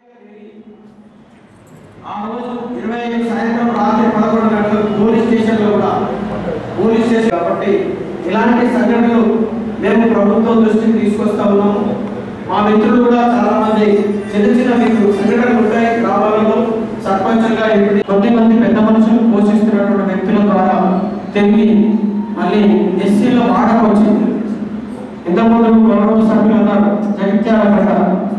ఆ రోజు ఇరవై ఐదు సాయంత్రం రాత్రి పదకొండు గంటలకు పోలీస్ స్టేషన్లో కూడా పోలీస్ స్టేషన్ కాబట్టి ఇలాంటి సంఘటనలు మేము ప్రభుత్వం దృష్టికి తీసుకొస్తా ఉన్నాము మా మిత్రులు కూడా చాలా మంది చిన్న చిన్న మీకు సంఘటనలు ఉంటాయి గ్రామాలలో సర్పంచులుగా ఇప్పుడు కొద్ది మంది పెద్ద మనుషులు పోషిస్తున్నటువంటి వ్యక్తుల ద్వారా తిరిగి మళ్ళీ ఎస్సీలో వాడకం వచ్చింది ఇంతకుముందు గౌరవ సభ్యులు ఉన్నారు జగిత్యాల గడ్డ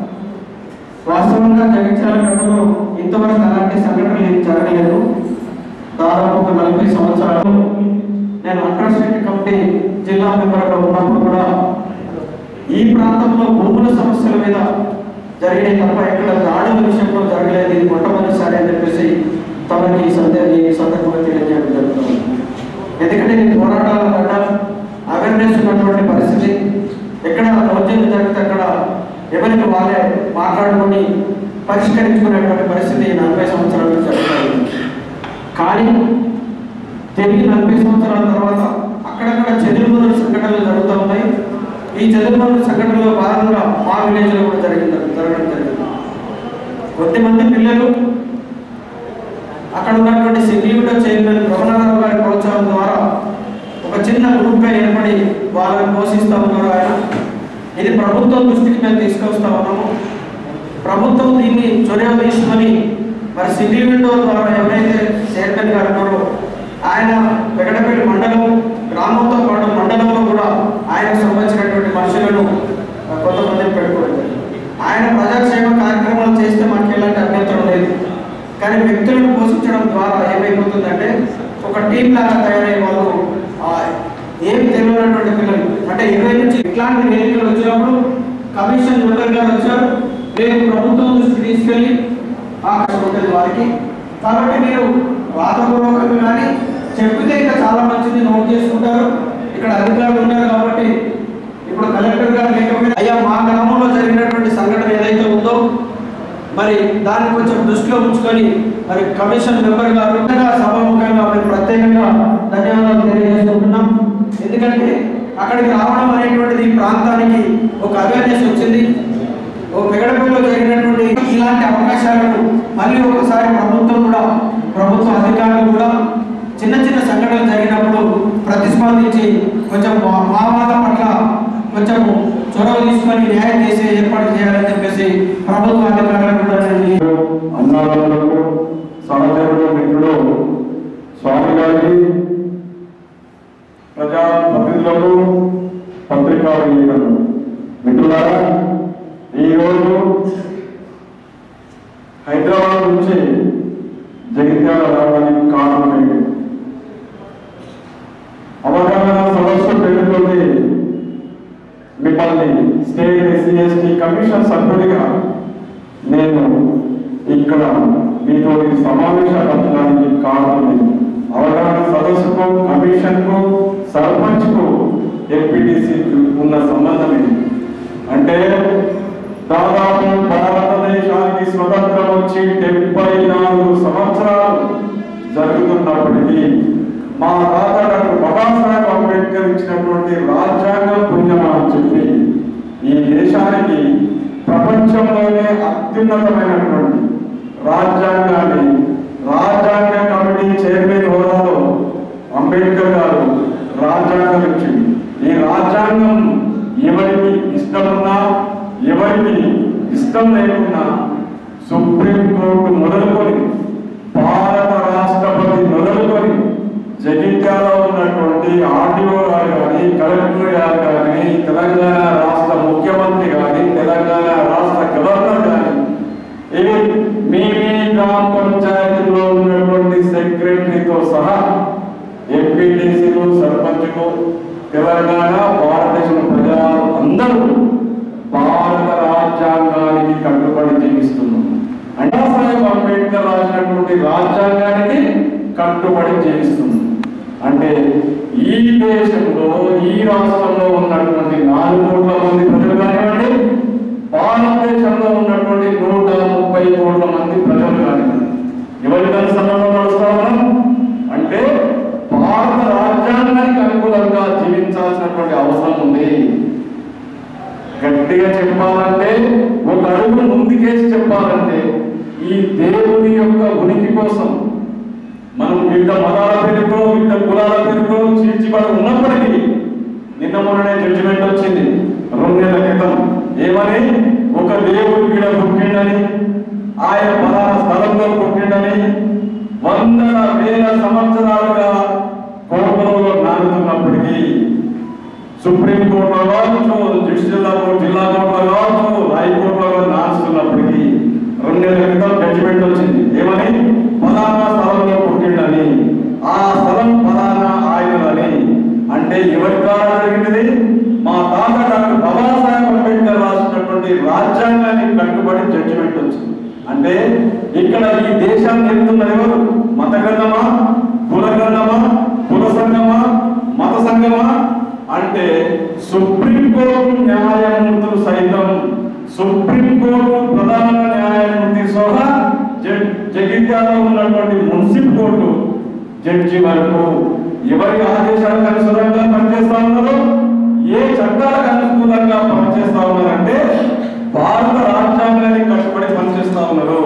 వాస్తవంగా జగిత్యాల గడ్డలో ఇంతవరకు అలాంటి సంఘటనలు ఏం జరగలేదు దాదాపు ఒక నలభై సంవత్సరాలు నేను అండర్స్టాండింగ్ కమిటీ జిల్లా మెంబర్గా ఉన్నప్పుడు కూడా ఈ ప్రాంతంలో భూముల సమస్యల మీద జరిగే తప్ప ఎక్కడ దాడుల విషయంలో జరగలేదు ఇది మొట్టమొదటిసారి అని చెప్పేసి తమకి ఈ సందే ఈ సందర్భంగా తెలియజేయడం జరుగుతుంది ఎందుకంటే ఇది పోరాటాల గడ్డ అవేర్నెస్ ఉన్నటువంటి పరిస్థితి ఎక్కడ దౌర్జన్యం జరిగితే అక్కడ ఎవరికి వాళ్ళే మాట్లాడుకొని పరిష్కరించుకునేటువంటి పరిస్థితి ఈ నలభై సంవత్సరాల నుంచి జరుగుతుంది కానీ తిరిగి నలభై సంవత్సరాల తర్వాత అక్కడక్కడ చెదురుమదురు సంఘటనలు జరుగుతూ ఉన్నాయి ఈ చెదురుమదురు సంఘటనలో భాగంగా మా విలేజ్లో కూడా జరిగింది జరగడం జరిగింది కొద్దిమంది పిల్లలు అక్కడ ఉన్నటువంటి సిగ్లీవిడో చైర్మన్ రమణారావు గారి ప్రోత్సాహం ద్వారా ఒక చిన్న గ్రూప్గా ఏర్పడి వాళ్ళని పోషిస్తూ ఉన్నారు ఆయన ఇది ప్రభుత్వం దృష్టికి మేము తీసుకొస్తా ఉన్నాము ప్రభుత్వం దీన్ని చొరవ తీసుకొని మరి సిటీ విండో ద్వారా ఎవరైతే చైర్మన్ గారు ఉన్నారో ఆయన వెగడపల్లి మండలం గ్రామంతో పాటు మండలంలో కూడా ఆయనకు సంబంధించినటువంటి మనుషులను ఆ, కొంతమందిని పెట్టుకోవడం జరిగింది. ఆయన ప్రజాక్షేమ కార్యక్రమాలు చేస్తే మాకు ఎలాంటి అభ్యంతరం లేదు కానీ వ్యక్తులను పోషించడం ద్వారా ఏమైపోతుందంటే ఒక టీం లాగా తయారయ్యే వాళ్ళు ఆ, ఏమి తెలియనటువంటి పిల్లలు అంటే ఇరవై నుంచి ఇట్లాంటి వేదికలు వచ్చినప్పుడు కమిషన్ మెంబర్ గారు వచ్చారు రేపు ప్రభుత్వం దృష్టికి తీసుకెళ్ళి ఆ కష్టం ఉంటుంది వారికి కాబట్టి మీరు వాదపూర్వకంగా కానీ చెప్పితే ఇంకా చాలా మంచిది నోట్ చేసుకుంటారు ఇక్కడ అధికారులు ఉన్నారు కాబట్టి ఇప్పుడు కలెక్టర్ గారు లేకపోయినా అయ్యా మా గ్రామంలో జరిగినటువంటి సంఘటన ఏదైతే ఉందో మరి దాన్ని కొంచెం దృష్టిలో ఉంచుకొని మరి కమిషన్ మెంబర్ గారు ఇంకా సభాముఖంగా మేము ప్రత్యేకంగా ధన్యవాదాలు తెలియజేసుకుంటున్నాం ఎందుకంటే అక్కడికి రావడం అనేటువంటిది ఈ ప్రాంతానికి ఒక అవేర్నెస్ వచ్చింది ఓ పెగడపల్లిలో జరిగినటువంటి ఇలాంటి అవకాశాలను మళ్ళీ ఒకసారి ప్రభుత్వం కూడా ప్రభుత్వ అధికారులు కూడా చిన్న చిన్న సంఘటనలు జరిగినప్పుడు ప్రతిస్పందించి కొంచెం మా- మా వాళ్ళ పట్ల కొంచెం చొరవ తీసుకొని న్యాయం చేసే ఏర్పాటు చేయాలని చెప్పేసి ప్రభుత్వ అధికారులకు కూడా నేను అన్నాలకు సహచరుడు మిత్రుడు స్వామి గారికి ప్రజా ప్రతినిధులకు పత్రికా విలేకరులు మిత్రులారా ఈరోజు హైదరాబాద్ నుంచి జగిత్యాల రావడానికి కారణం ఏంటి అవగాహన సదస్సు పేరుతోటి మిమ్మల్ని స్టేట్ ఎస్సీ ఎస్టీ కమిషన్ సభ్యుడిగా నేను ఇక్కడ మీతో సమావేశపరచడానికి కారణం అవగాహన సదస్సుకు కమిషన్కు సర్పంచ్కు ఎంపీటీసీకి ఉన్న సంబంధం ఏంటి అంటే దాదాపు భారతదేశానికి స్వతంత్రం వచ్చి డెబ్బై నాలుగు సంవత్సరాలు జరుగుతున్నప్పటికీ మా తాత డాక్టర్ బాబాసాహెబ్ అంబేద్కర్ ఇచ్చినటువంటి రాజ్యాంగం పుణ్యమా అని చెప్పి ఈ దేశానికి ప్రపంచంలోనే అత్యున్నతమైనటువంటి రాజ్యాంగాన్ని రాజ్యాంగ కమిటీ చైర్మన్ హోదాలో అంబేద్కర్ గారు రాజ్యాంగం ఇచ్చింది ఈ రాజ్యాంగం ఎవరికి ఇష్టమున్నా ఎవరికి ఇష్టం లేకున్నా సుప్రీంకోర్టు మొదలుకొని భారత రాష్ట్రపతి మొదలుకొని జగిత్యాలో ఉన్నటువంటి ఆర్డీఓ గారు కానీ కలెక్టర్ గారు కానీ తెలంగాణ రాష్ట్ర ముఖ్యమంత్రి కానీ తెలంగాణ రాష్ట్ర గవర్నర్ కానీ ఇవి మీ మీ గ్రామ పంచాయతీలో ఉన్నటువంటి సెక్రటరీతో సహా ఎంపీటీసీలు సర్పంచ్లు తెలంగాణ భారతదేశం ప్రజలు అందరూ భారత రాజ్యాంగానికి కట్టుబడి జీవిస్తున్నాం అంటే సాహెబ్ అంబేద్కర్ రాసినటువంటి రాజ్యాంగానికి కట్టుబడి జీవిస్తున్నాం అంటే ఈ దేశంలో ఈ రాష్ట్రంలో ఉన్నటువంటి నాలుగు కోట్ల మంది ప్రజలు కానివ్వండి భారతదేశంలో ఉన్నటువంటి నూట ముప్పై కోట్ల మంది ప్రజలు కానివ్వండి ఎవరి కనుసరణలో నడుస్తా ఉన్నాం అంటే భారత రాజ్యాంగానికి అనుకూలంగా జీవించాల్సినటువంటి అవసరం ఉంది గట్టిగా చెప్పాలంటే ఒక అడుగు ముందుకేసి చెప్పాలంటే ఈ దేవుని యొక్క ఉనికి కోసం మనం వివిధ మతాల పేరుతో వివిధ కులాల పేరుతో చీల్చిబడి ఉన్నప్పటికీ నిన్న మొన్ననే జడ్జిమెంట్ వచ్చింది రెండు నెలల క్రితం ఏమని ఒక దేవుడు వీడ పుట్టిండని ఆయన పలానా స్థలంలో పుట్టిండని వందల వేల సంవత్సరాలుగా కోపంలో నానుతున్నప్పటికీ సుప్రీం కోర్టులో కావచ్చు జిల్లా కోర్టు జిల్లా కోర్టులో కావచ్చు హైకోర్టులో నాస్తున్నప్పటికీ రెండు నెలల క్రితం జడ్జిమెంట్ వచ్చింది ఏమని ఫలానా స్థలంలో పుట్టిండని ఆ స్థలం ఫలానా ఆయనదని అంటే ఎవరి ద్వారా జరిగినది మా తాత డాక్టర్ బాబాసాహెబ్ అంబేద్కర్ రాసినటువంటి రాజ్యాంగానికి కట్టుబడి జడ్జిమెంట్ వచ్చింది అంటే ఇక్కడ ఈ దేశాన్ని ఎత్తున్నది ఎవరు మత గ్రంథమా కుల గ్రంథమా కుల సంఘమా మత సంఘమా అంటే సుప్రీంకోర్టు న్యాయమూర్తులు సైతం సుప్రీంకోర్టు ప్రధాన న్యాయమూర్తి సహా జడ్- జగిత్యాలలో ఉన్నటువంటి మున్సిపల్ కోర్టు జడ్జి వరకు ఎవరి ఆదేశాలకు అనుసరంగా పనిచేస్తా ఉన్నారు ఏ చట్టాలకు అనుకూలంగా పనిచేస్తా ఉన్నారంటే భారత రాజ్యాంగానికి కట్టుబడి పనిచేస్తా ఉన్నారు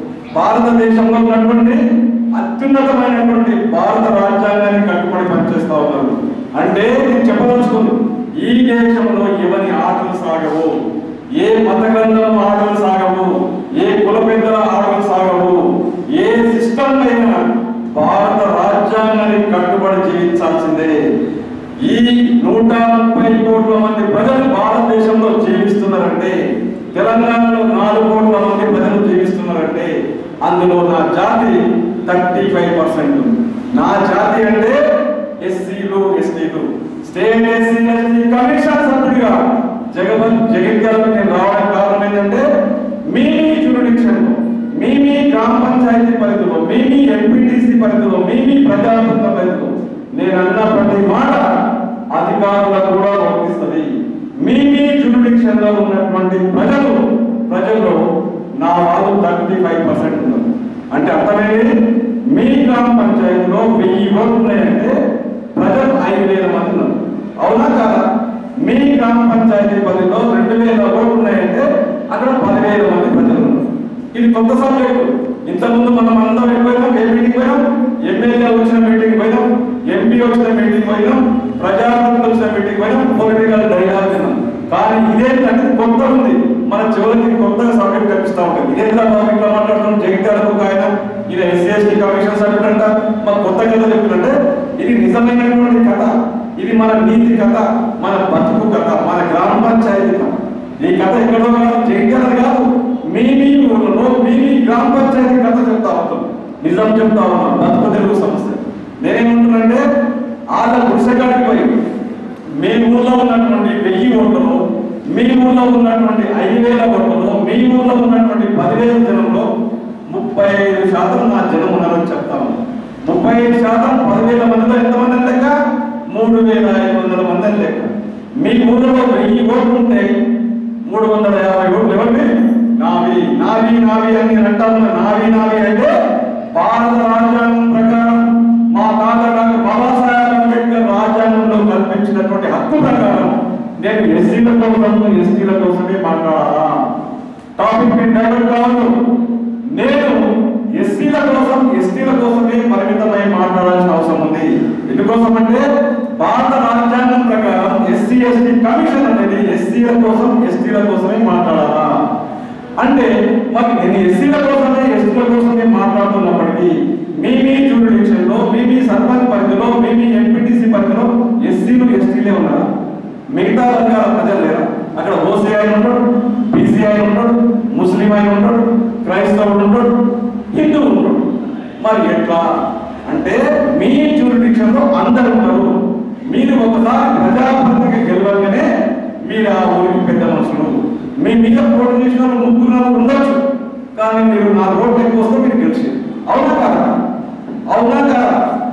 భారతదేశంలో ఉన్నటువంటి అత్యున్నతమైనటువంటి భారత రాజ్యాంగానికి కట్టుబడి పనిచేస్తా ఉన్నారు అంటే నేను చెప్పదలుచుకుంది ఈ దేశంలో ఎవరి ఆటలు సాగవు ఏ మత గ్రంథం ఆటలు సాగవు ఏ కుల పెద్దల ఆటలు సాగవు ఏ సిస్టమ్ అయినా భారత రాజ్యాంగానికి కట్టుబడి జీవించాల్సిందే ఈ నూట ముప్పై కోట్ల మంది ప్రజలు భారతదేశంలో జీవిస్తున్నారంటే తెలంగాణలో నాలుగు కోట్ల మంది ప్రజలు జీవిస్తున్నారంటే అందులో నా జాతి థర్టీ ఫైవ్ పర్సెంట్ నా జాతి అంటే ఎస్సీలు ఎస్టీలు స్టేట్ ఎస్సీ ఎస్టీ కమిషన్ సభ్యుడిగా జగన్ జగిత్యాలకు నేను రావడానికి కారణం ఏంటంటే మీ మీ జ్యూరిడిక్షన్లో మీ మీ గ్రామ పంచాయతీ పరిధిలో మీ మీ ఎంపీటీసీ పరిధిలో మీ మీ ప్రజాప్రతినిధుల పరిధిలో నేను అన్న ప్రతి మాట అధికారులకు కూడా వర్తిస్తుంది మీ మీ జ్యూరిడిక్షన్ లో ఉన్నటువంటి ప్రజలు ప్రజల్లో నా వాళ్ళు థర్టీ ఫైవ్ పర్సెంట్ ఉన్నారు అంటే అర్థమేంటి మీ గ్రామ పంచాయతీలో వెయ్యి ఓట్లు ఉన్నాయంటే ప్రజలు ఐదు వేల మంది ఉన్నారు అవునా కాదా మీ గ్రామ పంచాయతీ పరిధిలో రెండు వేల ఓట్లు ఉన్నాయంటే అక్కడ పదివేల మంది ప్రజలు ఉన్నారు ఇది కొత్త సబ్జెక్టు ఇంతకుముందు మనం అందరం వెళ్ళిపోయినాం ఏ మీటింగ్ పోయినాం ఎమ్మెల్యే వచ్చిన మీటింగ్ పోయినాం ఎంపీ వచ్చిన మీటింగ్ పోయినాం ప్రజాప్రతినిధులు వచ్చిన మీటింగ్ పోయినాం పొలిటికల్ డైలాగ్ విన్నాం కానీ ఇదేంటంటే కొత్త ఉంది మన చెవులకి కొత్తగా సబ్జెక్ట్ కనిపిస్తా ఉంటుంది ఇదేంటా బాబు ఇట్లా మాట్లాడుతున్నాం జగిత్యాలకు ఒక ఆయన ఈయన ఎస్సీ ఎస్టీ కమిషన్ సభ్యుడు అంట మన కొత్త కథ చెప్తుంటే ఇది నిజమైనటువంటి కథ ఇది మన నీతి కథ మన బతుకు కథ మన గ్రామ పంచాయతీ కథ ఈ కథ ఎక్కడో కాదు జగిత్యాల కాదు మీ మీ ఊళ్ళో మీ మీ గ్రామ పంచాయతీ కథ చెప్తా ఉంటాం నిజం చెప్తా ఉన్నాం బతుకు తెలుగు సమస్య నేనేమంటున్నానంటే వాళ్ళ గుడిసెకాడికి పోయి మీ ఊర్లో ఉన్నటువంటి వెయ్యి ఓట్లలో మీ ఊర్లో ఉన్నటువంటి ఐదు వేల ఓట్లలో మీ ఊర్లో ఉన్నటువంటి పదివేల జనంలో ముప్పై ఐదు శాతం నా జనం ఉన్నారని చెప్తాను ముప్పై ఐదు శాతం పదివేల మందిలో ఎంతమంది అని లెక్క మూడు వేల ఐదు వందల మంది అని లెక్క మీ ఊర్లో వెయ్యి ఓట్లు ఉంటే మూడు వందల యాభై ఓట్లు ఎవరివి నావి నావి నావి అని నేను అంటా ఉన్నా నావి నావి అంటే భారత రాజ్యాంగం ప్రకారం మా తాత డాక్టర్ బాబాసాహెబ్ అంబేద్కర్ రాజ్యాంగంలో కల్పించినటువంటి హక్కు ప్రకారం నేను ఎస్సీల కోసం ఎస్టీల కోసమే మాట్లాడాలా టాపిక్ నేను డైవర్ట్ కావద్దు నేను ఎస్సీల కోసం ఎస్టీల కోసమే పరిమితమై మాట్లాడాల్సిన అవసరం ఉంది ఎందుకోసం అంటే భారత రాజ్యాంగం ప్రకారం ఎస్సీ ఎస్టీ కమిషన్ అనేది ఎస్సీల కోసం ఎస్టీల కోసమే మాట్లాడాలా అంటే మరి నేను ఎస్సీల కోసమే ఎస్టీల కోసమే మాట్లాడుతున్నప్పటికీ మీ మీ jurisdiction లో మీ మీ సర్పంచ్ పరిధిలో మీ మీ ఎంపీటీసీ పరిధిలో ఎస్సీలు ఎస్టీలే ఉన్నారా మిగతా వర్గాల ప్రజలు లేరా అక్కడ ఓసీ ఆయన ఉంటాడు బీసీ ఆయన ఉంటాడు ముస్లిం ఆయన ఉంటాడు క్రైస్తవుడు ఉంటాడు హిందువు ఉంటాడు మరి ఎట్లా అంటే మీ jurisdiction లో అందరు ఉన్నారు మీరు ఒకసారి ప్రజాప్రతినిధిగా గెలవగానే మీరు ఆ ఊరికి పెద్ద మనుషులు మీ మీద పోటీ చేసిన వాళ్ళు ముగ్గురు నలుగురు ఉండొచ్చు కానీ మీరు నా ఓట్లు ఎక్కువ వస్తే మీరు గెలిచి అవునా కాదా అవునా కాదా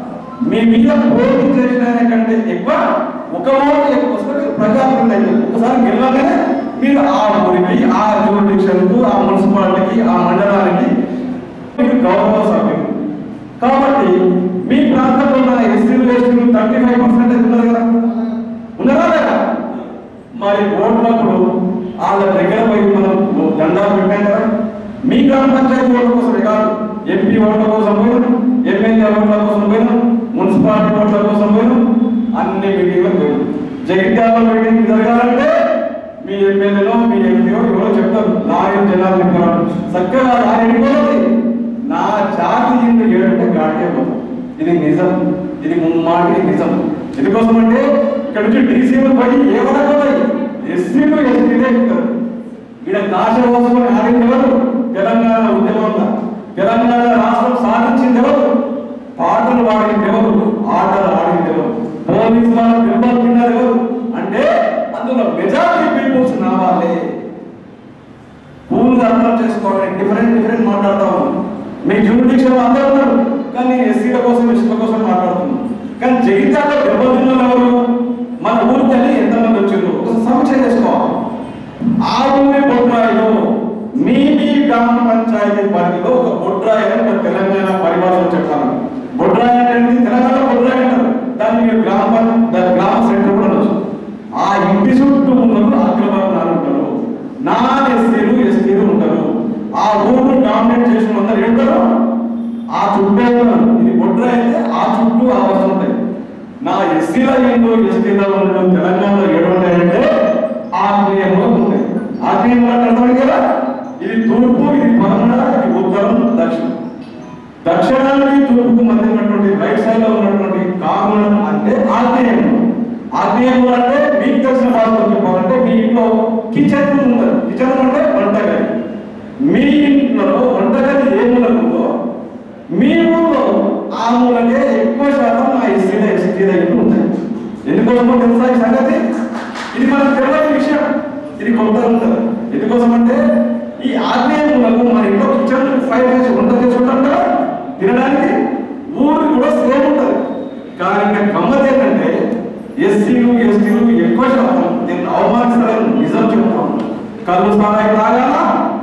మీ మీద పోటీ చేసిన ఆయన కంటే ఎక్కువ ఒక ఓటు ఎక్కువ వస్తే మీరు ప్రజాప్రతినిధి అయ్యారు. ఒకసారి గెలవగానే మీరు ఆ ఊరికి ఆ జ్యూరిడిక్షన్కు ఆ మున్సిపాలిటీకి ఆ మండలానికి మీకు గౌరవ సభ్యులు కాబట్టి మీ ప్రాంతంలో ఉన్న ఎస్సీలు ఎస్టీలు థర్టీ ఫైవ్ పర్సెంట్ ఉన్నారు కదా ఉన్నారా లేదా మరి ఓట్లప్పుడు వాళ్ళ దగ్గర పోయి మనం దండాలు పెట్టాం కదా మీ గ్రామ పంచాయతీ ఓట్ల కోసమే కాదు ఎంపీ ఓట్ల కోసం పోయినాం ఎమ్మెల్యే ఓట్ల కోసం పోయినాం మున్సిపాలిటీ ఓట్ల కోసం పోయినాం అన్ని మీటింగ్లకు పోయినాం జగిత్యాల మీటింగ్ జరగాలంటే మీ ఎమ్మెల్యేలో మీ ఎంపీఓ ఎవరో చెప్తారు లారీ జనాలు నింపారు చక్కగా లారీ నింపాలి నా జాతి ఇందు ఏడంటే గాడికే పోతాం ఇది నిజం ఇది ముమ్మాటి నిజం ఎందుకోసం అంటే ఇక్కడ నుంచి డీసీలు పడి ఏ వరకు పోతాయి ఎస్సీలు ఎస్టీలే ఉంటారు ఈడ కాశ కోసుకొని ఆడింది ఎవరు తెలంగాణ ఉద్యమంలో తెలంగాణ రాష్ట్రం సాధించింది ఎవరు పాటలు పాడింది ఎవరు ఆటలు ఆడింది ఎవరు పోలీసు వాళ్ళు దెబ్బలు తిన్నారు ఎవరు అంటే అందులో మెజారిటీ పీపుల్స్ నా వాళ్ళే పూలు అర్థం చేసుకోవడం డిఫరెంట్ డిఫరెంట్ మాట్లాడతా ఉన్నాం మీ జ్యూరిడిక్షన్ అందరూ ఉన్నారు కానీ ఎస్సీల కోసం ఎస్సీల కోసం మాట్లాడుతున్నాం కానీ జగిత్యాల దెబ్బతిన్న ఎవరు మన ఊరికి వెళ్ళి ఎంతమంది వచ్చారు ఒక సమీక్ష చేసుకోవాలి ఆ ఊరి బొడ్రాయిలో మీ మీ గ్రామ పంచాయతీ పరిధిలో ఒక బొడ్రాయి అని ఒక తెలంగాణ పరిభాషలో చెప్తాను బొడ్రాయి అంటే ఏంటి? తెలంగాణ బొడ్రాయి అంటారు దాన్ని మీరు గ్రామ పం- దా- గ్రామ సెంటర్ కూడా అనొచ్చు ఆ ఇంటి చుట్టూ ఉన్నప్పుడు అగ్రవర్ణాలు ఉంటారు నాన్ ఎస్సీలు ఎస్టీలు ఉంటారు ఆ ఊరు డామినేట్ చేసిన అందరు ఏంటారు ఆ చుట్టూ ఉన్నారు. ఇది బొడ్రాయి అయితే ఆ చుట్టూ ఆ వరుస ఉంటాయి నా ఎస్సీల ఏంటో ఎస్టీల ఉండడం తెలంగాణలో ఏడు ఉంటాయంటే ఆగ్నేయంలో ఉంటాయి ఆగ్నేయంలో అంటే అర్థమైంది కదా ఇది తూర్పు ఇది పడమర ఇది ఉత్తరం దక్షిణం దక్షిణానికి తూర్పుకు మధ్య ఉన్నటువంటి రైట్ సైడ్ లో ఉన్నటువంటి కారణం అంటే ఆగ్నేయం ఆగ్నేయం అంటే మీకు తెలిసిన భాషలో చెప్పాలంటే మీ ఇంట్లో కిచెన్ ఉంటుంది కిచెన్ అంటే వంటగది మీ ఇంట్లో వంటగది ఏ మూలకు ఉందో మీ ఊళ్ళో ఆ మూలకే ఎక్కువ శాతం ఆ ఎస్సీల ఎస్టీల ఇల్లు ఉంటాయి ఎందుకోసమో తెలుసా ఈ సంగతి ఇది మనకు తెలియని విషయం ఇది కొత్త ఉంటుంది ఎందుకోసం అంటే ఈ ఆగ్నేయ మూలకు మన ఇంట్లో కిచెన్ ఫైవ్ చేసి వంట చేసి ఉంటాం కదా తినడానికి ఊరు కూడా సేమ్ ఉంటుంది కానీ ఇక్కడ గమ్మత్ ఏంటంటే ఎస్సీలు ఎస్టీలు ఎక్కువ శాతం దీన్ని అవమానిస్తారని నిజం చెప్తాం కళ్ళు స్థాయి తాగాలా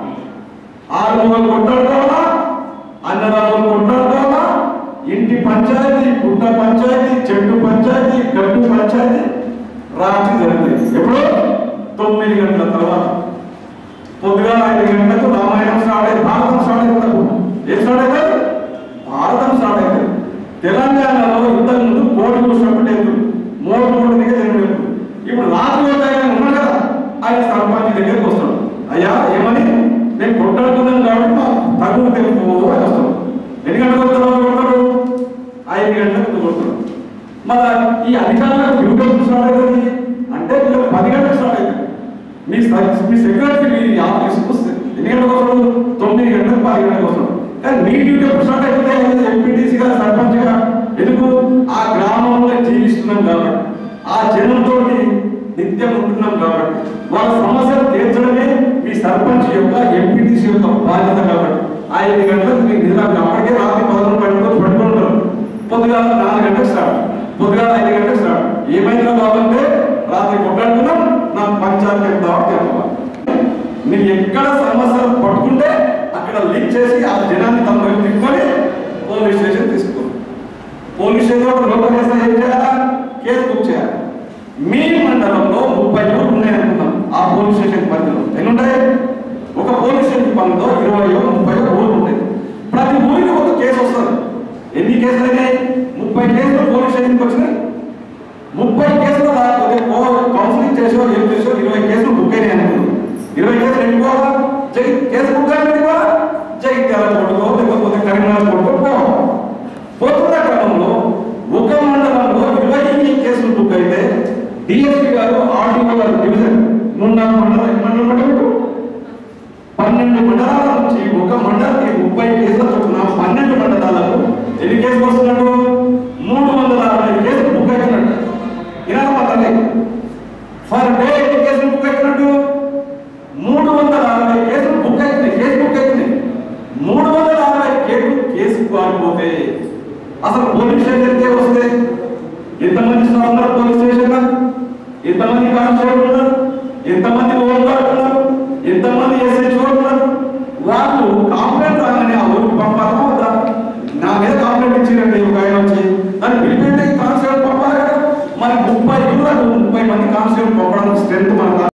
ఆరుమూలలు కొట్టాడుకోవాలా అన్నదమ్ములు కొట్టాడుకోవాలా ఇంటి పంచాయతీ గుట్ట పంచాయతీ చెట్టు పంచాయతీ గట్టు పంచాయతీ రాత్రి జరుగుతుంది ఎప్పుడు తొమ్మిది గంటల తర్వాత పొద్దుగా ఐదు గంటలకు రామాయణం స్టార్ట్ అయింది భారతం స్టార్ట్ అవుతుంది ఏం స్టార్ట్ అవుతుంది భారతం స్టార్ట్ అవుతుంది తెలంగాణలో ఇంతకు ముందు కోడి కూర్చోబెట్టేది మూడు మూడు దగ్గర జరిగేది ఇప్పుడు రాత్రి ఒక ఆయన ఉన్నాడు కదా ఆయన సర్పంచ్ దగ్గరికి వస్తాడు అయ్యా ఏమని నేను కొట్టాడుతున్నాను కాబట్టి మా తగులు తెలుపు అని వస్తాడు ఎన్ని గంటలకు వస్తాడు కొడతాడు ఐదు గంటలకు కొడతాడు మరి ఈ అధికారులకు డ్యూటీ స్టార్ట్ అవుతుంది అంటే వీళ్ళకి పది గంటలకు స్టార్ట్ అవుతుంది మీ స- మీ సెక్రటరీ మీ ఆఫీస్ ఎన్ని గంటలకు వస్తాడు తొమ్మిది గంటలకు పది గంటలకు వస్తాడు కానీ మీ డ్యూటీ ఎప్పుడు స్టార్ట్ అయిపోతే ఎంపీటీసీ గా సర్పంచ్ గా ఎందుకు ఆ గ్రామంలో జీవిస్తున్నాం కాబట్టి ఆ జనంతో నిత్యం ఉంటున్నాం కాబట్టి వాళ్ళ సమస్యలు తీర్చడమే మీ సర్పంచ్ యొక్క ఎంపీటీసీ యొక్క బాధ్యత కాబట్టి ఆ ఐదు గంటలకు మీకు నిద్ర అప్పటికే రాత్రి పదకొండు పట్టుకొని పట్టుకుంటారు పొద్దుగా నాలుగు గంటలకు స్టార్ట్ పొద్దుగా ఐదు గంటలకు స్టార్ట్ ఏమైందో కావాలంటే రాత్రి కొట్లాడుకున్నాం నాకు పంచాయతీ దావా తెలవాలి మీరు ఎక్కడ సమస్యలు పట్టుకుంటే అక్కడ లీక్ చేసి ఆ జనాన్ని తమ వైపు తిప్పుకొని పోలీస్ స్టేషన్ తీసుకోండి పోలీస్ స్టేషన్ లోపల చేస్తే ఏం చేయాలా కేసు బుక్ చేయాలి మీ మండలంలో ముప్పై ఊళ్ళు ఉన్నాయి అనుకుందాం ఆ పోలీస్ స్టేషన్ పరిధిలో ఎన్ని ఉంటాయి ఒక పోలీస్ స్టేషన్ పరిధిలో ఇరవై ముప్పై ఊళ్ళు ఉంటాయి ప్రతి ఊరికి ఒక కేసు వస్తుంది ఎన్ని కేసులు అయినాయి ముప్పై కేసులు పోలీస్ స్టేషన్కి వచ్చినాయి ముప్పై కేసులు రాకపోతే కో- కౌన్సిలింగ్ చేసో ఏం చేసో ఇరవై కేసులు బుక్ అయినాయి అనుకున్నాం ఇరవై కేసులు ఎన్నుకోవాలా జై కేసు బుక్ అయిన ఎన్నుకోవాలా జగిత్యాల కొట్టుకో లేకపోతే కరీంనగర్ కొట్టుకో పోవాలి పోతున్న క్రమంలో ఒక మండలంలో ఇరవై కేసులు బుక్ అయితే డిఎస్పీ గారు ఆర్డీఓ గారు డివిజన్ మూడు నాలుగు మండలం ఎన్ని మండలం పట్టారు పన్నెండు మండలాల నుంచి ఒక మండలానికి ముప్పై కేసులు చొప్పున పన్నెండు మండలాలకు ఎన్ని కేసులు వస్తున్నాడు మూడు వందల అరవై కేసులు బుక్ అవుతున్నట్టు ఇలా మాత్రమే ఫర్ డే ఎన్ని కేసులు బుక్ అవుతున్నట్టు మూడు వందల అరవై కేసులు బుక్ అవుతున్నాయి కేసు బుక్ అవుతున్నాయి మూడు వందల అరవై కేసులు కేసు పారిపోతే అసలు పోలీస్ స్టేషన్కే వస్తే ఎంతమంది స్టాఫ్ ఉన్నారు పోలీస్ స్టేషన్ ఎంతమంది కానిస్టేబుల్ ఉన్నారు ఎంతమంది హోమ్ గార్డ్ ఉన్నారు ఎంతమంది ఎస్హెచ్ఓ ఉన్నారు వాళ్ళు కాంప్లైంట్ రాగానే ఆ ఊరికి పంపాలా వద్దా నా మీద కాంప్లైంట్ ఇచ్చిరండి ఒక ఆయన వచ్చి దాన్ని పిలిపెట్టి కానిస్టేబుల్ పంపాలి కదా మరి ముప్పై ఊళ్ళకు ముప్పై మంది కానిస్టేబుల్ పంపడానికి స్ట్రెంత్ మన